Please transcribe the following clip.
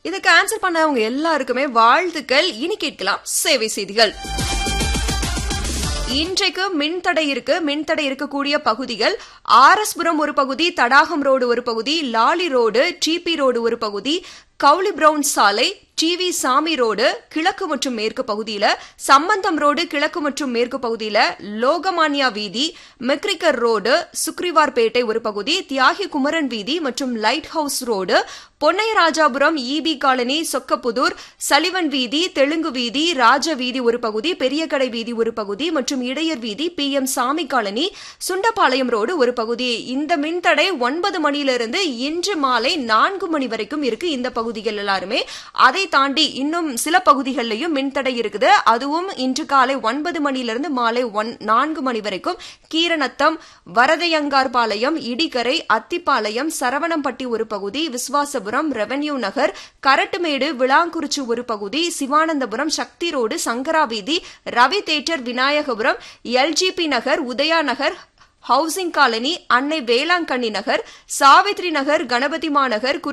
இதுக்கு ஆன்சர் பண்ணவங்க எல்லாருக்குமே வாழ்த்துக்கள் இனி கேட்கலாம் சேவை செய்திகள் இன்றைக்கு மின்தடை இருக்கு மின்தடை இருக்கக்கூடிய பகுதிகள் ஆர்எஸ்புரம் ஒரு பகுதி தடாகம் ரோடு ஒரு பகுதி லாலி ரோடு டிபி ரோடு ஒரு பகுதி கவுலி பிரவுன் சாலை டிவி சாமி ரோடு கிழக்கு மற்றும் மேற்கு பகுதியில சம்பந்தம் ரோடு கிழக்கு மற்றும் மேற்கு பகுதியில லோகமானியா வீதி மெக்ரிக்கர் ரோடு சுக்ரிவார்பேட்டை ஒரு பகுதி தியாகி குமரன் வீதி மற்றும் light house road Ponnaiyarajapuram EB colony Sokkaputhur Sullivan வீதி தெலுங்கு வீதி ராஜ வீதி ஒரு பகுதி பெரியகடை வீதி ஒரு பகுதி மற்றும் இடையர் வீதி P M Samy colony Sundapalayam road ஒரு பகுதி இந்த மின்தடை ஒன்பது மணியிலிருந்து இன்று மாலை நான்கு மணி வரைக்கும் இருக்கு இந்த பகுதிகள் எல்லாருமே அதை தாண்டி இன்னும் சில பகுதிகளிலையும் மின்தடை இருக்குது அதுவும் இன்று காலை ஒன்பது மணியிலிருந்து மாலை ஒன் நான்கு மணி வரைக்கும் கீரநத்தம் வரதையங்கார்பாளையம் இடிகரை அத்திப்பாளையம் சரவணம்பட்டி ஒரு பகுதி விஸ்வாசபுரம் ரெவென்யூ நகர் கரட்டுமேடு விளாங்குறிச்சி ஒரு பகுதி சிவானந்தபுரம் சக்தி ரோடு சங்கரா வீதி ரவி தேட்டர் விநாயகபுரம் எல்ஜிபி நகர் உதயா நகர் ஹவுசிங் காலனி அன்னை வேளாங்கண்ணி நகர் சாவித்ரி நகர் கணபதி மாநகர்